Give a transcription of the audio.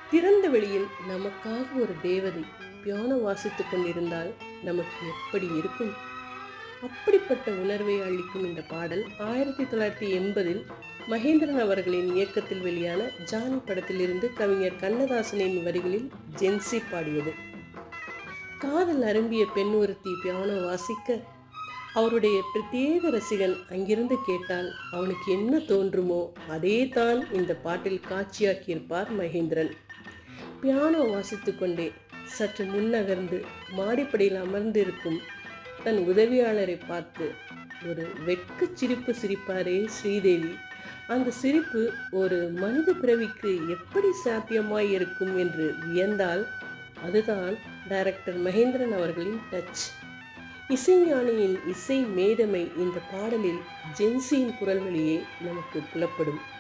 திறந்த வெளியில் நமக்காக ஒரு தேவதை பியானோ வாசித்துக் கொண்டிருந்தால் நமக்கு எப்படி இருக்கும் அப்படிப்பட்ட உணர்வை அளிக்கும் இந்த பாடல் ஆயிரத்தி தொள்ளாயிரத்தி எண்பதில் மகேந்திரன் அவர்களின் இயக்கத்தில் வெளியான ஜானி படத்திலிருந்து கவிஞர் கண்ணதாசனின் வரிகளில் ஜென்சி பாடியது காதல் அரும்பிய பெண் ஒருத்தி பியானோ வாசிக்க அவருடைய பிரத்யேக ரசிகன் அங்கிருந்து கேட்டால் அவனுக்கு என்ன தோன்றுமோ அதே தான் இந்த பாட்டில் காட்சியாக்கியிருப்பார் மகேந்திரன் பியானோ வாசித்துக்கொண்டே சற்று முன்னகர்ந்து மாடிப்படியில் அமர்ந்திருக்கும் தன் உதவியாளரை பார்த்து ஒரு வெட்கச் சிரிப்பு சிரிப்பாரே ஸ்ரீதேவி அந்த சிரிப்பு ஒரு மனித பிறவிக்கு எப்படி சாத்தியமாய் இருக்கும் என்று வியந்தால் அதுதான் டைரக்டர் மகேந்திரன் அவர்களின் டச் இசைஞானியின் இசை மேதமை இந்த பாடலில் ஜென்சியின் குரல் வழியே நமக்கு புலப்படும்